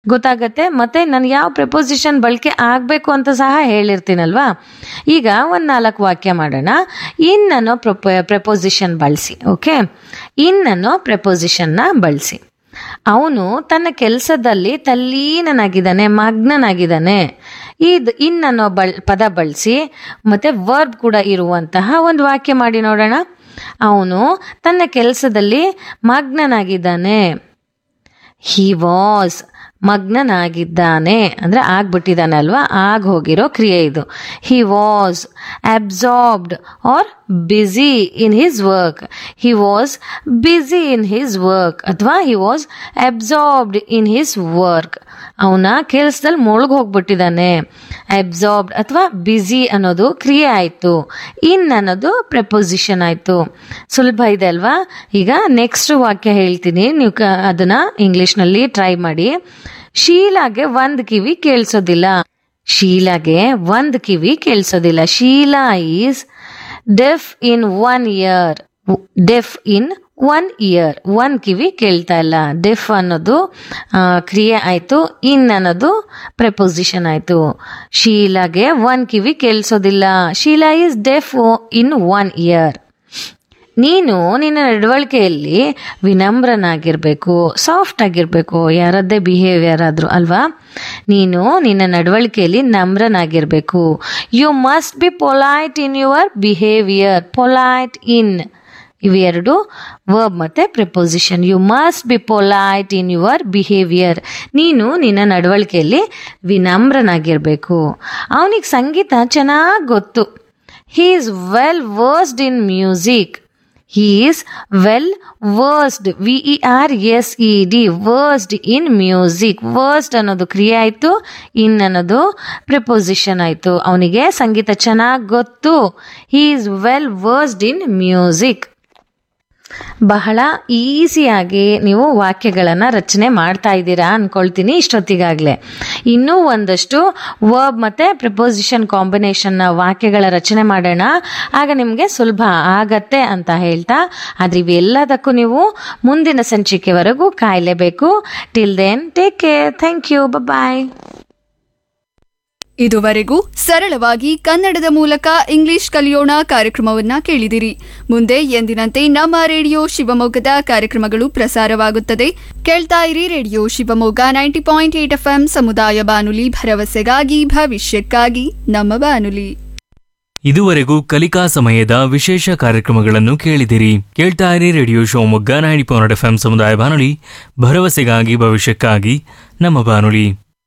ಗೊತ್ತಾಗತ್ತೆ ಮತ್ತೆ ನಾನು ಯಾವ ಪ್ರಿಪೋಸಿಷನ್ ಬಳಕೆ ಆಗಬೇಕು ಅಂತ ಸಹ ಹೇಳಿರ್ತೀನಲ್ವಾ ಈಗ ಒಂದು ನಾಲ್ಕು ವಾಕ್ಯ ಮಾಡೋಣ ಇನ್ ಅನ್ನೋ ಪ್ರೊಪ ಪ್ರೆಪೋಸಿಷನ್ ಬಳಸಿ ಓಕೆ ಇನ್ ಅನ್ನೋ ಪ್ರೆಪೋಸಿಷನ್ನ ಬಳಸಿ ಅವನು ತನ್ನ ಕೆಲಸದಲ್ಲಿ ತಲ್ಲೀನನಾಗಿದ್ದಾನೆ ಮಗ್ನನಾಗಿದ್ದಾನೆ ಇದು ಇನ್ ಅನ್ನೋ ಬಳ್ ಪದ ಬಳಸಿ ಮತ್ತೆ ವರ್ಬ್ ಕೂಡ ಇರುವಂತಹ ಒಂದು ವಾಕ್ಯ ಮಾಡಿ ನೋಡೋಣ ಅವನು ತನ್ನ ಕೆಲಸದಲ್ಲಿ ಮಗ್ನನಾಗಿದ್ದಾನೆ ಹಿ ವಾಸ್ ಮಗ್ನನಾಗಿದ್ದಾನೆ ಅಂದರೆ ಆಗ್ಬಿಟ್ಟಿದ್ದಾನೆ ಅಲ್ವಾ ಆಗ ಹೋಗಿರೋ ಕ್ರಿಯೆ ಇದು he was absorbed or busy in his work he was busy in his work ಅಥವಾ he was absorbed in his work ಅವನ ಕೆಲಸದಲ್ಲಿ ಮುಳುಗ್ ಹೋಗ್ಬಿಟ್ಟಿದ್ದಾನೆ ಅಬ್ಸಾರ್ಬ್ಡ್ ಅಥವಾ ಬ್ಯುಸಿ ಅನ್ನೋದು ಕ್ರಿಯೆ ಆಯಿತು ಇನ್ ಅನ್ನೋದು ಪ್ರೆಪೊಸಿಷನ್ ಆಯಿತು ಸುಲಭ ಇದೆ ಅಲ್ವಾ ಈಗ ನೆಕ್ಸ್ಟ್ ವಾಕ್ಯ ಹೇಳ್ತೀನಿ ನೀವು ಕ ಅದನ್ನ ಇಂಗ್ಲಿಷ್ನಲ್ಲಿ ಟ್ರೈ ಮಾಡಿ ಶೀಲಾಗೆ ಒಂದು ಕಿವಿ ಕೇಳಿಸೋದಿಲ್ಲ ಶೀಲಾಗೆ ಒಂದು ಕಿವಿ ಕೇಳಿಸೋದಿಲ್ಲ Sheela is deaf in one ear deaf in one ear one ಕಿವಿ ಕೇಳ್ತಾ ಇಲ್ಲ ಡೆಫ್ ಅನ್ನೋದು ಆ, ಕ್ರಿಯೆ ಆಯಿತು ಇನ್ ಅನ್ನೋದು ಪ್ರೆಪೊಸಿಷನ್ ಆಯಿತು ಶೀಲಾಗೆ ಒನ್ ಕಿವಿ ಕೇಳಿಸೋದಿಲ್ಲ Sheela is deaf in one ear ನೀನು ನಿನ್ನ ನಡವಳಿಕೆಯಲ್ಲಿ ವಿನಮ್ರನಾಗಿರಬೇಕು ಸಾಫ್ಟ್ ಆಗಿರಬೇಕು ಯಾರದ್ದೇ ಬಿಹೇವಿಯರ್ ಆದರೂ ಅಲ್ವಾ ನೀನು ನಿನ್ನ ನಡವಳಿಕೆಯಲ್ಲಿ ನಮ್ರನಾಗಿರಬೇಕು you must be polite in your behaviour polite in ಇವೆರಡು ವರ್ಬ್ ಮತ್ತು preposition you must be polite in your behaviour ನೀನು ನಿನ್ನ ನಡವಳಿಕೆಯಲ್ಲಿ ವಿನಮ್ರನಾಗಿರಬೇಕು ಅವನಿಗೆ ಸಂಗೀತ ಚೆನ್ನಾಗಿ ಗೊತ್ತು he is well versed in music he is well versed V E R S E D versed in music versed ಅನ್ನೋದು ಕ್ರಿಯೆ ಆಯಿತು ಇನ್ ಅನ್ನೋದು ಪ್ರಿಪೊಸಿಷನ್ ಆಯಿತು ಅವನಿಗೆ ಸಂಗೀತ ಚೆನ್ನಾಗಿ ಗೊತ್ತು he is well versed in music ಬಹಳ ಈಸಿಯಾಗಿ ನೀವು ವಾಕ್ಯಗಳನ್ನು ರಚನೆ ಮಾಡ್ತಾ ಇದ್ದೀರಾ ಅಂದ್ಕೊಳ್ತೀನಿ ಇಷ್ಟೊತ್ತಿಗಾಗಲೇ ಇನ್ನೂ ಒಂದಷ್ಟು ವರ್ಬ್ ಮತ್ತು ಪ್ರಿಪೋಸಿಷನ್ ಕಾಂಬಿನೇಷನ್ನ ವಾಕ್ಯಗಳ ರಚನೆ ಮಾಡೋಣ ಆಗ ನಿಮಗೆ ಸುಲಭ ಆಗತ್ತೆ ಅಂತ ಹೇಳ್ತಾ ಆದರೆ ಇವೆಲ್ಲದಕ್ಕೂ ನೀವು ಮುಂದಿನ ಸಂಚಿಕೆವರೆಗೂ ಕಾಯಲೇಬೇಕು till then take care thank you bye ಇದುವರೆಗೂ ಸರಳವಾಗಿ ಕನ್ನಡದ ಮೂಲಕ ಇಂಗ್ಲಿಷ್ ಕಲಿಯೋಣ ಕಾರ್ಯಕ್ರಮವನ್ನ ಕೇಳಿದಿರಿ ಮುಂದೆ ಎಂದಿನಂತೆ ನಮ್ಮ ರೇಡಿಯೋ ಶಿವಮೊಗ್ಗದ ಕಾರ್ಯಕ್ರಮಗಳು ಪ್ರಸಾರವಾಗುತ್ತದೆ ಕೇಳ್ತಾ ಇರಿ radio Shivamogga ninety point eight F ಸಮುದಾಯ ಬಾನುಲಿ ಭರವಸೆಗಾಗಿ ಭವಿಷ್ಯಕ್ಕಾಗಿ ನಮ್ಮ ಬಾನುಲಿ ಇದುವರೆಗೂ ಕಲಿಕಾ ಸಮಯದ ವಿಶೇಷ ಕಾರ್ಯಕ್ರಮಗಳನ್ನು ಕೇಳಿದಿರಿ ಕೇಳ್ತಾ ಇರಿ radio Shivamogga ninety point F ಸಮುದಾಯ ಬಾನುಲಿ ಭರವಸೆಗಾಗಿ ಭವಿಷ್ಯಕ್ಕಾಗಿ ನಮ್ಮ ಬಾನುಲಿ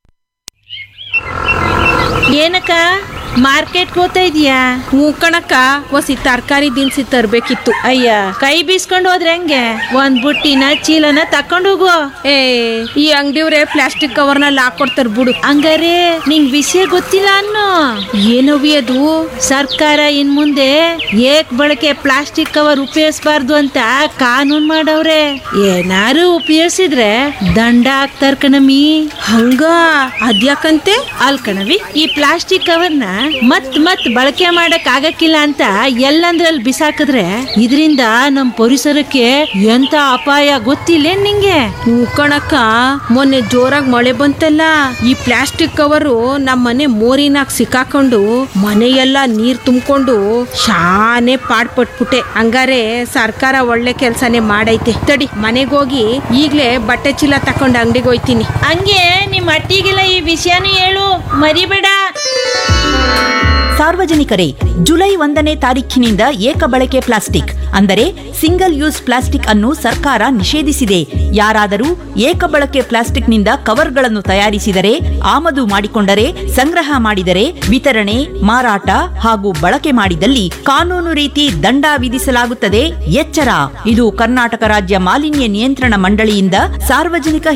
ಏನಕ್ಕ ಮಾರ್ಕೆಟ್ಗೆ ಹೋಗ್ತಾ ಇದೀಯಾ ಹ್ಞೂ ಕಣಕ್ಕ ಒಸಿ ತರಕಾರಿ ದಿನಸಿ ತರ್ಬೇಕಿತ್ತು ಅಯ್ಯ ಕೈ ಬೀಸ್ಕೊಂಡು ಹೋದ್ರೆ ಹೆಂಗೆ ಒಂದ್ ಬುಟ್ಟಿನ ಚೀಲನ ತಕೊಂಡು ಹೋಗು ಏ ಈ ಅಂಗಡಿಯವ್ರೆ ಪ್ಲಾಸ್ಟಿಕ್ ಕವರ್ನಲ್ಲಿ ಹಾಕೊಡ್ತಾರ ಬಿಡು ಹಂಗಾರೆ ನಿಂಗ್ ವಿಷಯ ಗೊತ್ತಿಲ್ಲ ಅನ್ನೋ ಏನವಿ ಅದು ಸರ್ಕಾರ ಇನ್ ಮುಂದೆ ಏಕ್ ಬಳಕೆ ಪ್ಲಾಸ್ಟಿಕ್ ಕವರ್ ಉಪಯೋಗಿಸಬಾರ್ದು ಅಂತ ಕಾನೂನ್ ಮಾಡವ್ರೆ ಏನಾರು ಉಪಯೋಗಿಸಿದ್ರೆ ದಂಡ ಹಾಕ್ತಾರ ಕಣಮಿ ಹಂಗ ಅದ್ಯಾಕಂತೆ ಅಲ್ ಕಣವಿ ಈ ಪ್ಲಾಸ್ಟಿಕ್ ಕವರ್ನ ಮತ್ ಮತ್ ಬಳಕೆ ಮಾಡಕ್ ಆಗಕ್ಕಿಲ್ಲ ಅಂತ ಎಲ್ಲಂದ್ರಲ್ಲಿ ಬಿಸಾಕಿದ್ರೆ ಇದರಿಂದ ನಮ್ ಪರಿಸರಕ್ಕೆ ಎಂತ ಅಪಾಯ ಗೊತ್ತಿಲ್ಲ ನಿಂಗೆ ಹ್ಞೂ ಕಣಕ್ಕ ಮೊನ್ನೆ ಜೋರಾಗಿ ಮಳೆ ಬಂತಲ್ಲ ಈ ಪ್ಲಾಸ್ಟಿಕ್ ಕವರು ನಮ್ಮ ಮನೆ ಮೋರಿನಾಗ ಸಿಕ್ಕಾಕೊಂಡು ಮನೆಯೆಲ್ಲ ನೀರ್ ತುಂಬಿಕೊಂಡು ಶಾನೆ ಪಾಡ್ಪಟ್ಬಿಟ್ಟೆ ಹಂಗಾರೆ ಸರ್ಕಾರ ಒಳ್ಳೆ ಕೆಲ್ಸನೇ ಮಾಡೈತೆ ತಡಿ ಮನೆಗೋಗಿ ಈಗ್ಲೇ ಬಟ್ಟೆ ಚೀಲ ತಕೊಂಡು ಅಂಗಡಿಗೆ ಹೋಯ್ತೀನಿ ಹಂಗೆ ನಿಮ್ ಅಟ್ಟಿಗೆಲ್ಲ ಈ ವಿಷಯನೂ ಹೇಳು ಮರಿಬೇಡ ಸಾರ್ವಜನಿಕರೇ ಜುಲೈ ಒಂದನೇ ತಾರೀಖಿನಿಂದ ಏಕ ಬಳಕೆ ಪ್ಲಾಸ್ಟಿಕ್ ಅಂದರೆ ಸಿಂಗಲ್ ಯೂಸ್ ಪ್ಲಾಸ್ಟಿಕ್ ಅನ್ನು ಸರ್ಕಾರ ನಿಷೇಧಿಸಿದೆ ಯಾರಾದರೂ ಏಕ ಬಳಕೆ ಪ್ಲಾಸ್ಟಿಕ್ನಿಂದ ಕವರ್ಗಳನ್ನು ತಯಾರಿಸಿದರೆ ಆಮದು ಮಾಡಿಕೊಂಡರೆ ಸಂಗ್ರಹ ಮಾಡಿದರೆ ವಿತರಣೆ ಮಾರಾಟ ಹಾಗೂ ಬಳಕೆ ಮಾಡಿದಲ್ಲಿ ಕಾನೂನು ರೀತಿ ದಂಡ ವಿಧಿಸಲಾಗುತ್ತದೆ ಎಚ್ಚರ ಇದು ಕರ್ನಾಟಕ ರಾಜ್ಯ ಮಾಲಿನ್ಯ ನಿಯಂತ್ರಣ ಮಂಡಳಿಯಿಂದ ಸಾರ್ವಜನಿಕ